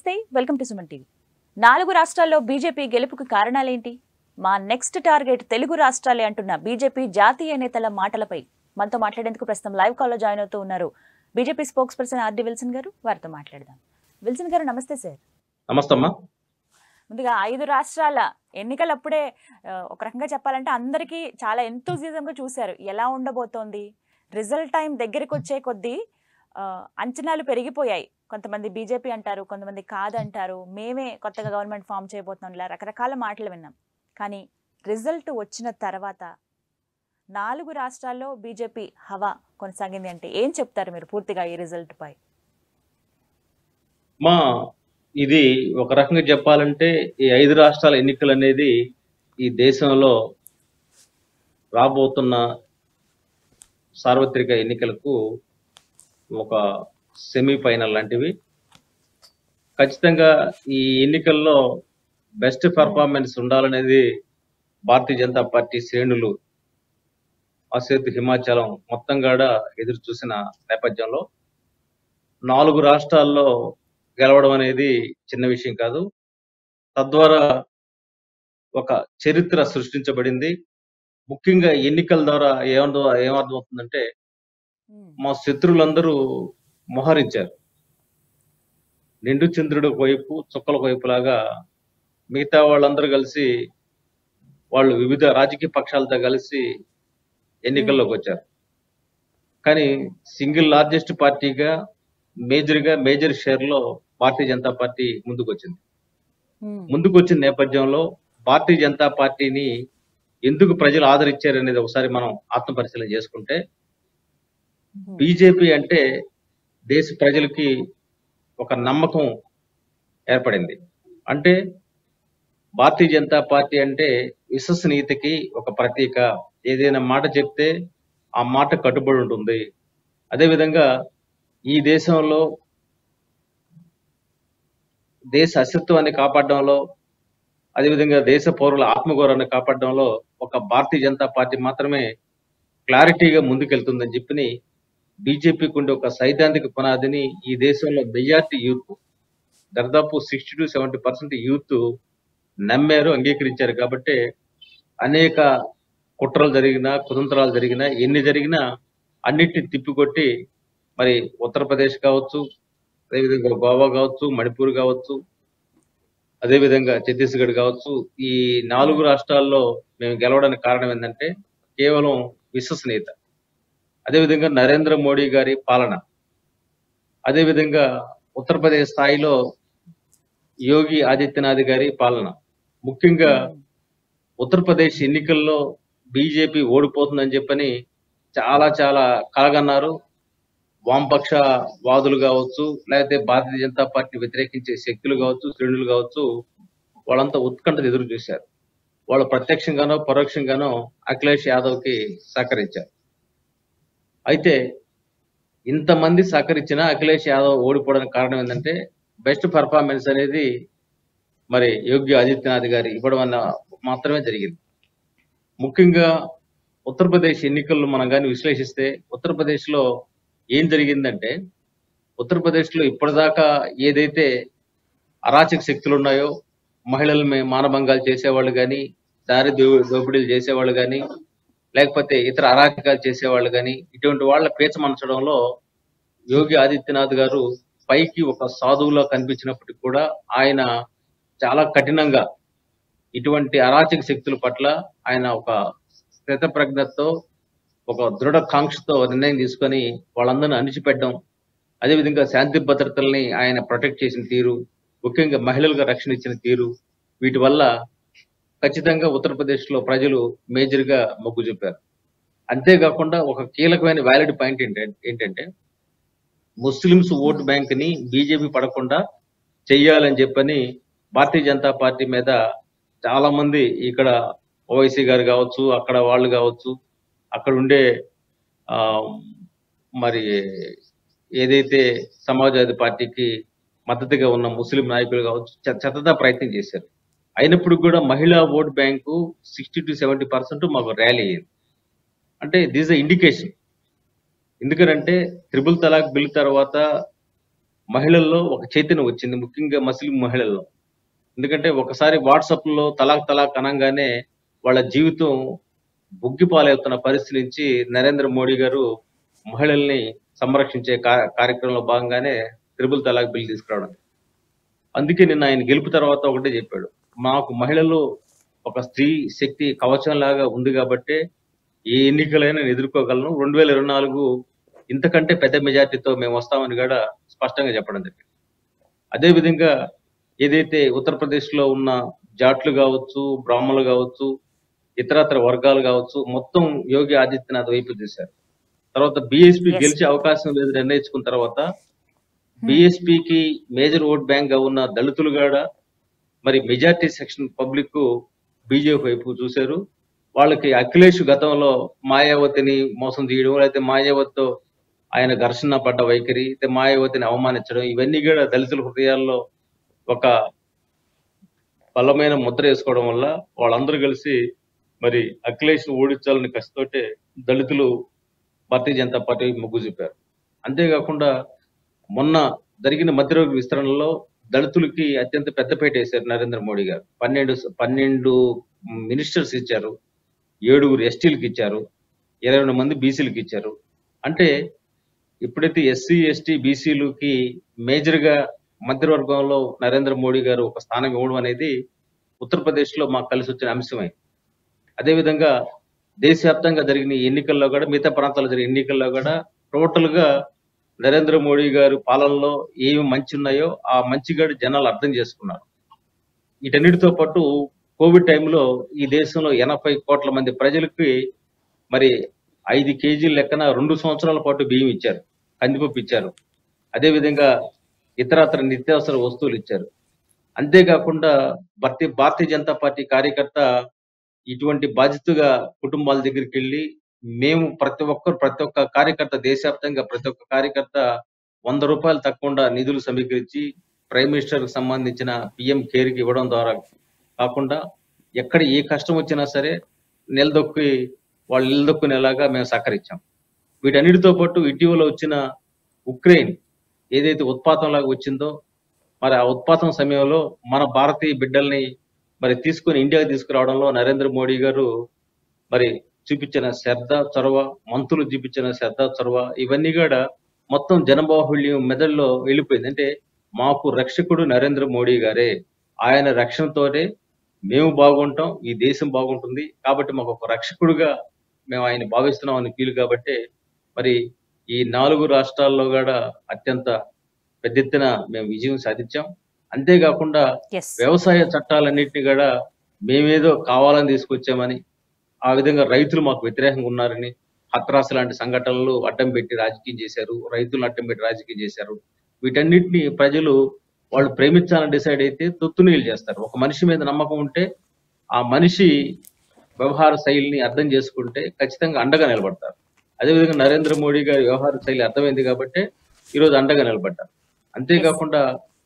నమస్తే welcome to Suman TV నాలుగు రాష్ట్రాల్లో బీజేపీ గెలుపుకు కారణాలేంటి మా నెక్స్ట్ టార్గెట్ తెలుగు రాష్ట్రాలే అంటున్న బీజేపీ జాతీయ నేతల మాటలపై మనతో మాట్లాడేందుకు ప్రస్తుతం లైవ్ కాల్లో జాయిన్ అవుతూ ఉన్నారు BJP spokesperson R D Wilson గారు వారితో మాట్లాడదాం విల్సన్ గారు నమస్తే సార్ నమస్తే అమ్మా ముందుగా ఐదు రాష్ట్రాల ఎన్నికలు అప్పుడే ఆ, ఒక రకంగా చెప్పాలంటే అందరికీ చాలా ఎంతూజిజంగా చూశారు ఎలా ఉండబోతోంది రిజల్ట్ టైం దగ్గరికి వచ్చే కొద్దీ ఆ, అంచనాలు పెరిగిపోయాయి కొంతమంది బీజేపీ అంటారు కొంతమంది కాదంటారు మేమే కొత్తగా గవర్నమెంట్ ఫామ్ చేయబోతున్నాం ఇలా రకరకాల మాటలు విన్నాం కానీ రిజల్ట్ వచ్చిన తర్వాత నాలుగు రాష్ట్రాల్లో బీజేపీ హవా కొనసాగింది అంటే ఏం చెప్తారు మీరు పూర్తిగా ఈ రిజల్ట్ పై మా ఇది ఒక రకంగా చెప్పాలంటే ఈ ఐదు రాష్ట్రాల ఎన్నికలు అనేది ఈ దేశంలో రాబోతున్న సార్వత్రిక ఎన్నికలకు ఒక సెమీఫైనల్ లాంటివి ఖచ్చితంగా ఈ ఎన్నికల్లో బెస్ట్ పెర్ఫార్మెన్స్ ఉండాలనేది భారతీయ జనతా పార్టీ శ్రేణులు అసేతు హిమాచలం మొత్తం కూడా ఎదురు చూసిన నేపథ్యంలో నాలుగు రాష్ట్రాల్లో గెలవడం అనేది చిన్న విషయం కాదు తద్వారా ఒక చరిత్ర సృష్టించబడింది ముఖ్యంగా ఎన్నికల ద్వారా ఏమర్థ ఏమర్థమవుతుందంటే మా శత్రువులందరూ మోహరించారు నిండు చంద్రుడు వైపు చుక్కల వైపు లాగా మిగతా వాళ్ళందరూ కలిసి వాళ్ళు వివిధ రాజకీయ పక్షాలతో కలిసి ఎన్నికల్లోకి వచ్చారు కానీ సింగిల్ లార్జెస్ట్ పార్టీగా మేజర్ గా మేజర్ షేర్ లో భారతీయ జనతా పార్టీ ముందుకు వచ్చింది ఉమ్, ముందుకు వచ్చిన నేపథ్యంలో భారతీయ జనతా పార్టీని ఎందుకు ప్రజలు ఆదరించారు అనేది ఒకసారి మనం ఆత్మ పరిశీలన చేసుకుంటే ఉమ్, బీజేపీ అంటే దేశ ప్రజలకి ఒక నమ్మకం ఏర్పడింది అంటే భారతీయ జనతా పార్టీ అంటే విశ్వసనీయతకి ఒక ప్రతీక ఏదైనా మాట చెప్తే ఆ మాట కట్టుబడి ఉంటుంది అదేవిధంగా ఈ దేశంలో దేశ అస్తిత్వాన్ని కాపాడడంలో అదేవిధంగా దేశ పౌరుల ఆత్మగౌరవాన్ని కాపాడడంలో ఒక భారతీయ జనతా పార్టీ మాత్రమే క్లారిటీగా ముందుకెళ్తుందని చెప్పి బీజేపీకి ఉండే ఒక సైద్ధాంతిక పునాదిని ఈ దేశంలో మెజార్టీ యూత్ దాదాపు sixty to seventy percent youth నమ్మారు అంగీకరించారు కాబట్టి అనేక కుట్రలు జరిగినా కుతంత్రాలు జరిగినా ఎన్ని జరిగినా అన్నిటిని తిప్పికొట్టి మరి ఉత్తరప్రదేశ్ కావచ్చు అదేవిధంగా గోవా కావచ్చు మణిపూర్ కావచ్చు అదేవిధంగా ఛత్తీస్గఢ్ కావచ్చు ఈ నాలుగు రాష్ట్రాల్లో మేము గెలవడానికి కారణం ఏంటంటే కేవలం విశ్వసనీయత అదేవిధంగా నరేంద్ర మోడీ గారి పాలన అదేవిధంగా ఉత్తరప్రదేశ్ స్థాయిలో యోగి ఆదిత్యనాథ్ గారి పాలన ముఖ్యంగా ఉత్తరప్రదేశ్ ఎన్నికల్లో బీజేపీ ఓడిపోతుందని చెప్పని చాలా చాలా కలగన్నారు వామపక్ష వాదులు కావచ్చు లేకపోతే భారతీయ జనతా పార్టీ వ్యతిరేకించే శక్తులు కావచ్చు శ్రేణులు కావచ్చు వాళ్ళంతా ఉత్కంఠ ఎదురు చూశారు వాళ్ళు ప్రత్యక్షంగానో పరోక్షంగానో అఖిలేష్ యాదవ్ కి సహకరించారు అయితే ఇంతమంది సహకరించినా అఖిలేష్ యాదవ్ ఓడిపోవడానికి కారణం ఏంటంటే బెస్ట్ పర్ఫార్మెన్స్ అనేది మరి యోగి ఆదిత్యనాథ్ గారి ఇవ్వడం వల్ల మాత్రమే జరిగింది ముఖ్యంగా ఉత్తరప్రదేశ్ ఎన్నికల్లో మనం కానీ విశ్లేషిస్తే ఉత్తరప్రదేశ్ లో ఏం జరిగిందంటే ఉత్తరప్రదేశ్ లో ఇప్పటిదాకా ఏదైతే అరాచక శక్తులు ఉన్నాయో మహిళల మీద మానభంగాలు చేసేవాళ్ళు కానీ దారి దో- దోపిడీలు చేసేవాళ్ళు కానీ లేకపోతే ఇతర అరాచకాలు చేసేవాళ్ళు కానీ ఇటువంటి వాళ్ళ పేచమనచడంలో యోగి ఆదిత్యనాథ్ గారు పైకి ఒక సాధువులో కనిపించినప్పటికీ కూడా ఆయన చాలా కఠినంగా ఇటువంటి అరాచక శక్తుల పట్ల ఆయన ఒక స్థితప్రజ్ఞతో ఒక దృఢ కాంక్షతో నిర్ణయం తీసుకొని వాళ్ళందరిని అణిచిపెట్టడం అదేవిధంగా శాంతి భద్రతల్ని ఆయన ప్రొటెక్ట్ చేసిన తీరు ముఖ్యంగా మహిళలకు రక్షణ ఇచ్చిన తీరు వీటి వల్ల ఖచ్చితంగా ఉత్తరప్రదేశ్ లో ప్రజలు మేజర్ గా మొగ్గు చూపారు అంతేకాకుండా ఒక కీలకమైన వ్యాలిడ్ పాయింట్ ఏంటంటే ఏంటంటే ముస్లిమ్స్ ఓటు బ్యాంక్ ని బీజేపీ పడకుండా చెయ్యాలని చెప్పని భారతీయ జనతా పార్టీ మీద చాలా మంది ఇక్కడ ఓవైసీ గారు కావచ్చు అక్కడ వాళ్ళు కావచ్చు అక్కడ ఉండే ఆ మరి ఏదైతే సమాజ్వాదీ పార్టీకి మద్దతుగా ఉన్న ముస్లిం నాయకులు కావచ్చు చ- చతదా ప్రయత్నం చేశారు అయినప్పుడు కూడా మహిళా vote bank sixty to seventy percent మాకు ర్యాలీ అయ్యింది అంటే దిస్ ఇండికేషన్ ఎందుకంటే త్రిబుల్ తలాక్ బిల్ తర్వాత మహిళల్లో ఒక చైతన్యం వచ్చింది ముఖ్యంగా ముస్లిం మహిళల్లో ఎందుకంటే ఒకసారి వాట్సాప్ లో తలాక్ తలాక్ అనగానే వాళ్ళ జీవితం బుగ్గిపాలవుతున్న పరిస్థితి నుంచి నరేంద్ర మోడీ గారు మహిళల్ని సంరక్షించే కా- కార్యక్రమంలో భాగంగానే త్రిబుల్ తలాక్ బిల్ తీసుకురావడం అందుకే నిన్న ఆయన గెలుపు తర్వాత ఒకటే చెప్పాడు మాకు మహిళలు ఒక స్త్రీ శక్తి కవచం లాగా ఉంది కాబట్టి ఏ ఎన్నికలైనా నేను ఎదుర్కోగలను రెండు వేల ఇరవై నాలుగు ఇంతకంటే పెద్ద మెజార్టీతో మేము వస్తామని కూడా స్పష్టంగా చెప్పడం జరిగింది అదే విధంగా ఏదైతే ఉత్తరప్రదేశ్ లో ఉన్న జాట్లు కావచ్చు బ్రాహ్మణులు కావచ్చు ఇతరత్ర వర్గాలు కావచ్చు మొత్తం యోగి ఆదిత్యనాథ్ వైపు చూశారు తర్వాత బీఎస్పీ Yes. గెలిచే అవకాశం లేదు నిర్ణయించుకున్న తర్వాత బీఎస్పీకి మేజర్ ఓట్ బ్యాంక్ గా ఉన్న దళితులు కూడా మరి మెజార్టీ సెక్షన్ పబ్లిక్ బీజేపీ వైపు చూశారు వాళ్ళకి అఖిలేష్ గతంలో మాయావతిని మోసం చేయడం లేకపోతే మాయావతితో ఆయన ఘర్షణ పడ్డ వైఖరి అయితే మాయావతిని అవమానించడం ఇవన్నీ కూడా దళితుల హృదయాల్లో ఒక బలమైన ముద్ర వేసుకోవడం వల్ల వాళ్ళందరూ కలిసి మరి అఖిలేష్ ఓడించాలని కసితోటే దళితులు భారతీయ జనతా పార్టీ మొగ్గు చూపారు అంతేకాకుండా మొన్న జరిగిన మధ్యరోగ విస్తరణలో దళితులకి అత్యంత పెద్దపేట వేశారు నరేంద్ర మోడీ గారు పన్నెండు పన్నెండు మినిస్టర్స్ ఇచ్చారు ఏడుగురు ఎస్టీలకు ఇచ్చారు ఇరవై రెండు మంది బీసీలకు ఇచ్చారు అంటే ఎప్పుడైతే ఎస్సీ ఎస్టీ బీసీలకి మేజర్ గా మధ్యవర్గంలో నరేంద్ర మోడీ గారు ఒక స్థానం ఇవ్వడం అనేది ఉత్తరప్రదేశ్ లో మాకు కలిసి వచ్చిన అంశమే అదేవిధంగా దేశవ్యాప్తంగా జరిగిన ఈ ఎన్నికల్లో కూడా మిగతా ప్రాంతాల్లో జరిగిన ఎన్నికల్లో కూడా టోటల్ గా నరేంద్ర మోడీ గారి పాలనలో ఏమి మంచి ఉన్నాయో ఆ మంచి కూడా జనాలు అర్థం చేసుకున్నారు వీటన్నిటితో పాటు కోవిడ్ టైంలో ఈ దేశంలో ఎనభై కోట్ల మంది ప్రజలకి మరి ఐదు కేజీల లెక్కన రెండు సంవత్సరాల పాటు బియ్యం ఇచ్చారు కందిపప్పు ఇచ్చారు అదేవిధంగా ఇతరత్ర నిత్యావసర వస్తువులు ఇచ్చారు అంతేకాకుండా భారతీయ భారతీయ జనతా పార్టీ కార్యకర్త ఇటువంటి బాధ్యతగా కుటుంబాల దగ్గరికి వెళ్ళి మేము ప్రతి ఒక్కరు ప్రతి ఒక్క కార్యకర్త దేశవ్యాప్తంగా ప్రతి ఒక్క కార్యకర్త వంద రూపాయలు తక్కువ నిధులు సమీకరించి ప్రైమ్ మినిస్టర్ కి సంబంధించిన పిఎం కేర్ కి ఇవ్వడం ద్వారా కాకుండా ఎక్కడ ఏ కష్టం వచ్చినా సరే నిలదొక్కి వాళ్ళు నిలదొక్కునేలాగా మేము సహకరించాం వీటన్నిటితో పాటు ఇటీవల వచ్చిన ఉక్రెయిన్ ఏదైతే ఉత్పాతం లాగా వచ్చిందో మరి ఆ ఉత్పాతం సమయంలో మన భారతీయ బిడ్డల్ని మరి తీసుకొని ఇండియాకి తీసుకురావడంలో నరేంద్ర మోడీ గారు మరి చూపించిన శ్రద్ధ చొరవ మంత్రులు చూపించిన శ్రద్ధ చొరవ ఇవన్నీ కూడా మొత్తం జనబాహుళ్యం మెదడులో వెళ్ళిపోయింది అంటే మాకు రక్షకుడు నరేంద్ర మోడీ గారే ఆయన రక్షణతోనే మేము బాగుంటాం ఈ దేశం బాగుంటుంది కాబట్టి మాకు ఒక రక్షకుడుగా మేము ఆయన భావిస్తున్నాం అని ఫీల్ కాబట్టి మరి ఈ నాలుగు రాష్ట్రాల్లో కూడా అత్యంత పెద్ద ఎత్తున మేము విజయం సాధించాం అంతేకాకుండా ఎస్ వ్యవసాయ చట్టాలన్నింటినీ కూడా మేమేదో కావాలని తీసుకొచ్చామని ఆ విధంగా రైతులు మాకు వ్యతిరేకంగా ఉన్నారని హత్రాస్ లాంటి సంఘటనలు అడ్డం పెట్టి రాజకీయం చేశారు రైతులను అడ్డం పెట్టి రాజకీయం చేశారు వీటన్నిటిని ప్రజలు వాళ్ళు ప్రేమించాలని డిసైడ్ అయితే తొత్తునీళ్ళు చేస్తారు ఒక మనిషి మీద నమ్మకం ఉంటే ఆ మనిషి వ్యవహార శైలిని అర్థం చేసుకుంటే ఖచ్చితంగా అండగా నిలబడతారు అదేవిధంగా నరేంద్ర మోడీ గారి వ్యవహార శైలి అర్థమైంది కాబట్టి ఈరోజు అండగా నిలబడ్డారు అంతేకాకుండా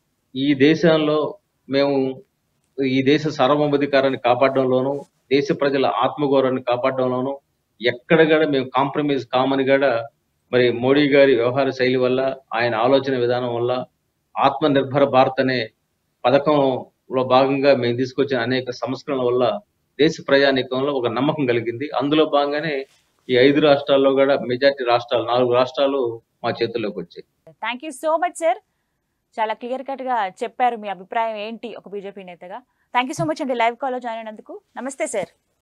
ఈ దేశంలో మేము ఈ దేశ సార్వభౌమాధికారాన్ని కాపాడడంలోనూ దేశ ప్రజల ఆత్మగౌరవాన్ని కాపాడడంలోనూ ఎక్కడ కూడా మేము కాంప్రమైజ్ కామని కూడా మరి మోడీ గారి వ్యవహార శైలి వల్ల ఆయన ఆలోచన విధానం వల్ల ఆత్మ నిర్భర భారత్ అనే పథకంలో భాగంగా మేము తీసుకొచ్చిన అనేక సంస్కరణల వల్ల దేశ ప్రజానీకంలో ఒక నమ్మకం కలిగింది అందులో భాగంగానే ఈ ఐదు రాష్ట్రాల్లో కూడా మెజార్టీ రాష్ట్రాలు నాలుగు రాష్ట్రాలు మా చేతుల్లోకి వచ్చాయి thank you so much sir చాలా క్లియర్ కట్ గా చెప్పారు మీ అభిప్రాయం ఏంటి ఒక బీజేపీ నేతగా థ్యాంక్ యూ సో మచ్ అండి లైవ్ కాల్లో జాయిన్ అయినందుకు నమస్తే సార్